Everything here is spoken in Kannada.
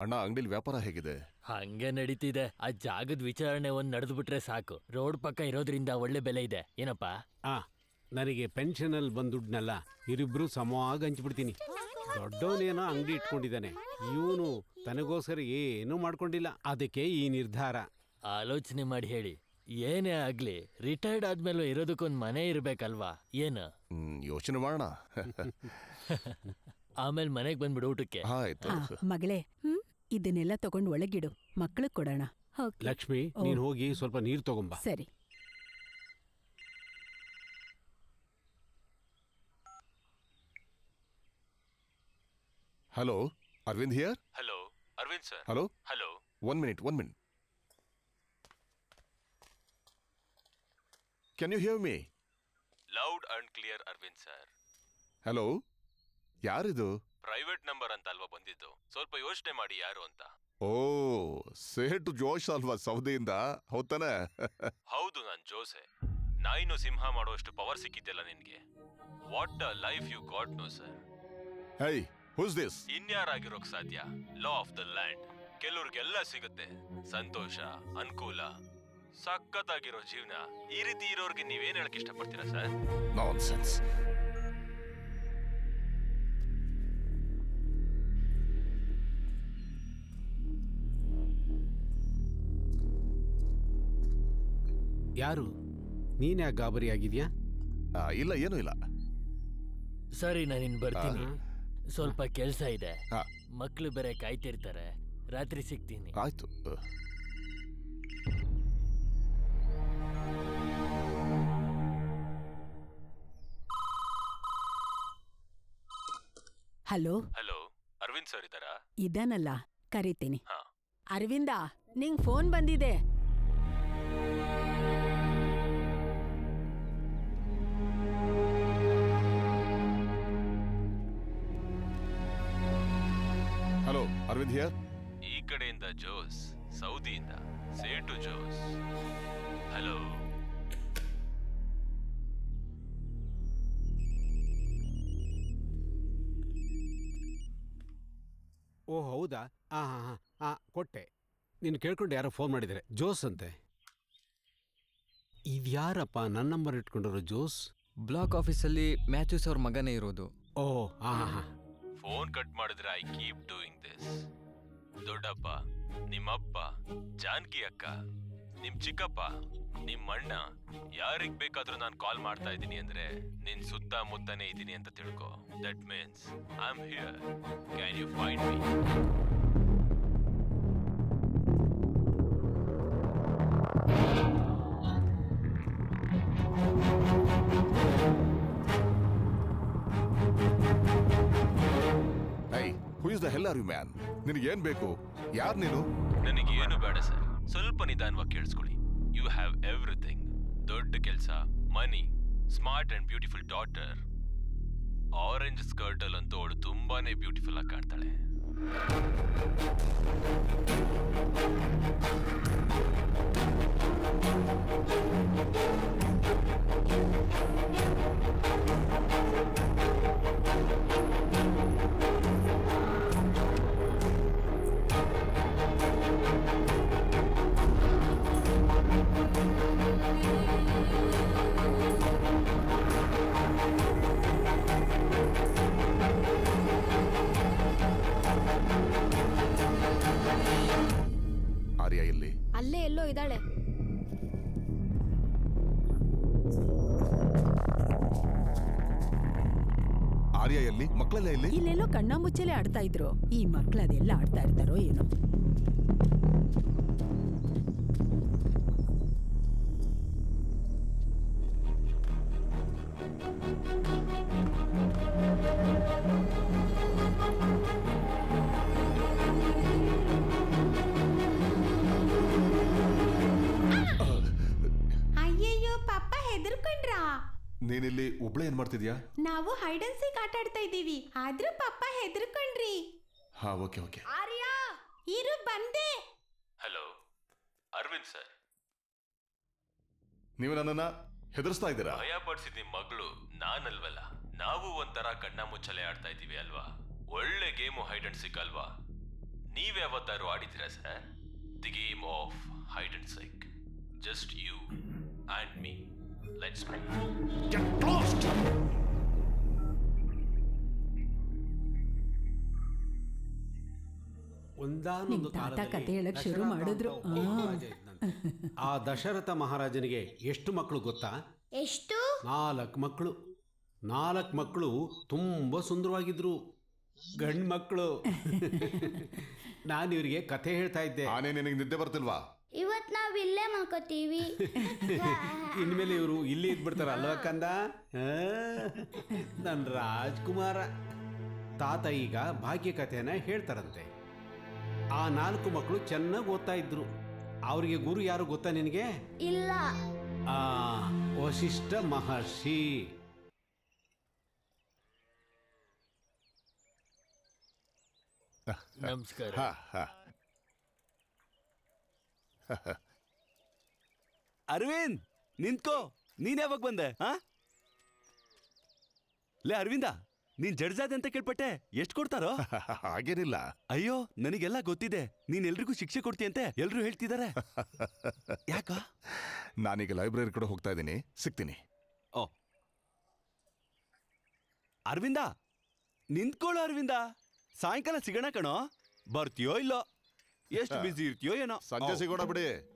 ಅಣ್ಣ ಅಂಗಡಿಲಿ ವ್ಯಾಪಾರ ಹೇಗಿದೆ ಹಂಗೆ ನಡೀತಿದೆ ಆ ಜಾಗದ ವಿಚಾರಣೆ ಒಂದ್ ನಡೆದು ಬಿಟ್ರೆ ಸಾಕು ರೋಡ್ ಪಕ್ಕ ಇರೋದ್ರಿಂದ ಒಳ್ಳೆ ಬೆಲೆ ಇದೆ ಏನಪ್ಪ ಆ ನನಗೆ ಪೆನ್ಷನಲ್ಲಿ ಬಂದ ದುಡ್ಡನ್ನೆಲ್ಲ ಇವರಿಬ್ರು ಸಮವಾಗಿ ಹಂಚ್ಬಿಡ್ತೀನಿ ದೊಡ್ಡವನೇನೋ ಅಂಗಡಿ ಇಟ್ಕೊಂಡಿದ್ದಾನೆ ಇವನು ತನಗೋಸ್ಕರ ಏನೂ ಮಾಡ್ಕೊಂಡಿಲ್ಲ ಅದಕ್ಕೆ ಈ ನಿರ್ಧಾರ ಆಲೋಚನೆ ಮಾಡಿ ಹೇಳಿ ಏನೇ ಆಗ್ಲಿ ರಿಟೈರ್ಡ್ ಆದ್ಮೇಲೆ ಇರೋದಕ್ಕೊಂದ್ ಮನೆ ಇರ್ಬೇಕಲ್ವಾ ಏನು ಹ್ಮ್, ಯೋಚನೆ ಮಾಡೋಣ ಆಮೇಲೆ ಮನೆಗ್ ಬಂದ್ಬಿಡು ಊಟಕ್ಕೆ ಆಯ್ತು ಆ, ಮಗಳೇ ಹ್ಮ್ ಇದನ್ನೆಲ್ಲ ತಗೊಂಡ್ ಒಳಗಿಡು ಮಕ್ಳಿಗ್ ಕೊಡೋಣ ಓಕೆ. ಲಕ್ಷ್ಮಿ ನೀನು ಹೋಗಿ ಸ್ವಲ್ಪ ನೀರು ತಗೊಂಬ ಸರಿ hello Aravind here hello Aravind sir hello hello one minute one minute can you hear me loud and clear Aravind sir hello ಯಾರಿದು ಪ್ರೈವೇಟ್ ನಂಬರ್ ಅಂತ ಅಲ್ವಾ ಬಂದಿದ್ದು ಸ್ವಲ್ಪ ಯೋಚನೆ ಮಾಡಿ ಯಾರು ಅಂತ ಓ ಸೇಟು ಜೋಶ್ ಅಲ್ವಾ ಸೌದೆಯಿಂದ ಹೌದಾನೆ ಹೌದು ನಾನ್ ಜೋಸೆ ನಾಯಿನು ಸಿಂಹ ಮಾಡುವಷ್ಟು ಪವರ್ ಸಿಕ್ಕಿದ್ಯಲ್ಲ ನಿನ್ಗೆ what a life you got no sir hi who's this ಇನ್ಯಾರಾಗಿರೋಕ್ ಸಾಧ್ಯ ಲಾ ಆಫ್ ದ ಲ್ಯಾಂಡ್ ಕೆಲವ್ರಿಗೆಲ್ಲ ಸಿಗುತ್ತೆ ಸಂತೋಷ ಅನುಕೂಲ ಸಖತ್ತಾಗಿರೋ ಜೀವನ ಈ ರೀತಿ ಇರೋರ್ಗೆ ನೀವೇನ್ ಹೇಳಕ್ ಇಷ್ಟಪಡ್ತೀರಾ ಸರ್ ನಾನ್ ಸೆನ್ಸ್ ಯಾರು ನೀನ್ ಯಾಕೆ ಗಾಬರಿ ಆಗಿದ್ಯಾ ಇಲ್ಲ ಏನೂ ಇಲ್ಲ ಸರಿ ನಾನಿನ್ ಬರ್ತೀನಿ ಆ. ಸ್ವಲ್ಪ ಕೆಲ್ಸ ಇದೆ ಹಾ. ಮಕ್ಳು ಬೇರೆ ಕಾಯ್ತಿರ್ತಾರೆ ರಾತ್ರಿ ಸಿಗ್ತೀನಿ ಆಯ್ತು ಅಹ್. ಹಲೋ ಹಲೋ ಅರವಿಂದ್ ಸರ್ ಇದ್ದಾರಾ ಇದಾನಲ್ಲ ಕರಿತೀನಿ ಹಾ ಅರವಿಂದ ನಿಂಗ್ ಫೋನ್ ಬಂದಿದೆ ಹಲೋ ಅರವಿಂದ್ ಹಿಯರ್ ಈ ಕಡೆಯಿಂದ ಜೋಸ್ ಸೌದಿಯಿಂದ ಸೇಟು ಜೋಸ್ ಹಲೋ ಓ ಹೌದಾ ಆ ಹಾ ಹಾ ಆ ಕೊಟ್ಟೆ ನೀನು ಕೇಳ್ಕೊಂಡು ಯಾರೋ ಫೋನ್ ಮಾಡಿದ್ದಾರೆ ಜೋಸ್ ಅಂತೆ ಇದ್ಯಾರಪ್ಪ ನನ್ನ ನಂಬರ್ ಇಟ್ಕೊಂಡಿರೋ ಜೋಸ್ ಬ್ಲಾಕ್ ಆಫೀಸಲ್ಲಿ ಮ್ಯಾಥ್ಯೂಸ್ ಅವ್ರ ಮಗನೇ ಇರೋದು ಓ ಹಾ ಹಾ ಹಾ ಫೋನ್ ಕಟ್ ಮಾಡಿದ್ರೆ ಐ ಕೀಪ್ ಡೂಯಿಂಗ್ ದಿಸ್ ದೊಡ್ಡಪ್ಪ ನಿಮ್ಮಪ್ಪ ಜಾನಕಿ ಅಕ್ಕ ನಿಮ್ ಚಿಕ್ಕಪ್ಪ ನಿಮ್ ಅಣ್ಣ ಯಾರಿಗ್ ಬೇಕಾದ್ರೂ ನಾನು ಕಾಲ್ ಮಾಡ್ತಾ ಇದ್ದೀನಿ ಅಂದ್ರೆ ನಿನ್ ಸುತ್ತಮುತ್ತನೇ ಇದ್ದೀನಿ ಅಂತ ತಿಳ್ಕೊ that means I am here can you find me hi who is the hell are you man ನಿನಗೆ ಏನ್ ಬೇಕು ಯಾರು ನೀನು ನನಗೆ ಏನು ಬೇಡ ಸರ್ ಸ್ವಲ್ಪ ನಿಧಾನವಾಗಿ ಕೇಳಿಸ್ಕೊಳ್ಳಿ ಯು ಹ್ಯಾವ್ ಎವ್ರಿಥಿಂಗ್ ದೊಡ್ಡ ಕೆಲಸ money smart and beautiful daughter orange skirt ಅಲ್ಲಂತೂ ಅವಳು ತುಂಬಾನೇ ಬ್ಯೂಟಿಫುಲ್ ಆಗಿ ಕಾಣ್ತಾಳೆ ಆರ್ಯ ಎಲ್ಲಿ ಅಲ್ಲೇ ಎಲ್ಲೋ ಇದ್ದಾಳೆ ಆರ್ಯ ಎಲ್ಲಿ ಮಕ್ಕಳೆಲ್ಲ ಎಲ್ಲಿ ಇಲ್ಲೆಲ್ಲೋ ಕಣ್ಣ ಮುಚ್ಚಲೆ ಆಡ್ತಾ ಇದ್ರು ಈ ಮಕ್ಳು ಅದೆಲ್ಲ ಆಡ್ತಾ ಇರ್ತಾರೋ ಏನೋ ಅಯ್ಯಯ್ಯೋ ಪಪ್ಪ ಹೆದರ್ಕೊಂಡ್ರಾ ನೀನಿಲ್ಲಿ ಒಬ್ಳೆ ಏನ್ ಮಾಡ್ತಿದ್ಯಾ ನಾವು ಹೈಡ್ ಅಂಡ್ ಸೀಕ್ ಆಟ ಆಡ್ತಾ ಇದ್ದೀವಿ ಆದ್ರೂ ಪಪ್ಪ ಹೆದರ್ಕೊಂಡ್ರಿ ಹಾ ಓಕೆ ಓಕೆ ಆರ್ಯ ಇರು ಬಂದೆ ಹಲೋ ಅರವಿಂದ್ ಸರ್ ನೀವು ನನ್ನನ್ನ ಹೆದರ್ಸ್ತಾ ಇದ್ದೀರಾ ಭಯ ಪಡಿಸಿದ ನಿಮ್ ಮಗಳು ನಾನಲ್ವಲ್ಲ ನಾವು ಒಂಥರ ಕಣ್ಣ ಮುಚ್ಚಲೆ ಆಡ್ತಾ ಇದ್ದೀವಿ ಅಲ್ವಾ ಒಳ್ಳೆ ಗೇಮು ಹೈಡ್ ಅಂಡ್ ಸಿಕ್ ಅಲ್ವಾ ನೀವ್ಯಾವತ್ತಾರು ಆಡಿದ್ದೀರಾ sir the game of hide and seek just you and me let's play ಒಂದಾನೊಂದು ನಿಮ್ ತಾತ ಕಾಲದಲ್ಲಿ ಕತೆ ಹೇಳಕ್ ಶುರು ದಶರಥ ಮಾಡಿದ್ರು. ಅಂತ ಒಬ್ಬ ಆ. ಮಹಾರಾಜ ಇದ್ನಂತೆ. ಆ ದಶರಥ ಮಹಾರಾಜನಿಗೆ ಎಷ್ಟು ಮಕ್ಕಳು ಗೊತ್ತಾ ಎಷ್ಟು ನಾಲ್ಕು ಮಕ್ಕಳು ನಾಲ್ಕು ಮಕ್ಕಳು ತುಂಬ ಸುಂದರವಾಗಿದ್ರು ಗಂಡು ಮಕ್ಕಳು ನಾನು ಇವರಿಗೆ ಕಥೆ ಹೇಳ್ತಾ ಇದ್ದೆ ಆನೆ ನಿನಗೆ ನಿದ್ದೆ ಬರ್ತಿಲ್ವಾ ಇವತ್ ನಾವ್ ಇಲ್ಲೇ ಮಲ್ಕೋತೀವಿ ಇನ್ಮೇಲೆ ಇವರು ಇಲ್ಲಿ ಇದ್ಬಿಡ್ತಾರ ಅಲ್ವಾ ಕಂದ ನನ್ನ ರಾಜ್ಕುಮಾರ ತಾತ ಈಗ ಭಾಗ್ಯ ಕಥೆನ ಹೇಳ್ತಾರಂತೆ ಆ ನಾಲ್ಕು ಮಕ್ಕಳು ಚೆನ್ನಾಗಿ ಓದ್ತಾ ಇದ್ರು ಅವರಿಗೆ ಗುರು ಯಾರು ಗೊತ್ತಾ ನಿನಗೆ ಇಲ್ಲ ಆ ವಶಿಷ್ಠ ಮಹರ್ಷಿ ನಮಸ್ಕಾರ ಹಾ ಹಾ ಅರವಿಂದ್ ನಿಂತ್ಕೋ ನೀನ್ ಯಾವಾಗ ಬಂದೆ ಹಾ ಲೇ ಅರವಿಂದ ನೀನ್ ಜಡ್ಜಾದೆ ಅಂತ ಕೇಳ್ಪಟ್ಟೆ ಎಷ್ಟು ಕೊಡ್ತಾರೋ ಹಾಗೇನಿಲ್ಲ ಅಯ್ಯೋ ನನಗೆಲ್ಲ ಗೊತ್ತಿದೆ ನೀನ್ ಎಲ್ರಿಗೂ ಶಿಕ್ಷೆ ಕೊಡ್ತೀಯಂತೆ ಎಲ್ರು ಹೇಳ್ತಿದ್ದಾರೆ ಯಾಕ ನಾನೀಗ ಲೈಬ್ರರಿ ಕಡೆ ಹೋಗ್ತಾ ಇದ್ದೀನಿ ಸಿಗ್ತೀನಿ ಓ ಅರವಿಂದ ನಿಂತ್ಕೊಳ್ಳೋ ಅರವಿಂದ ಸಾಯಂಕಾಲ ಸಿಗೋಣ ಕಣೋ ಬರ್ತೀಯೋ ಇಲ್ಲೋ ಎಷ್ಟು ಬಿಸಿ ಇರ್ತೀಯೋ ಏನೋ ಸಂಜೆ ಓ. ಸಿಗೋಣ ಬಿಡಿ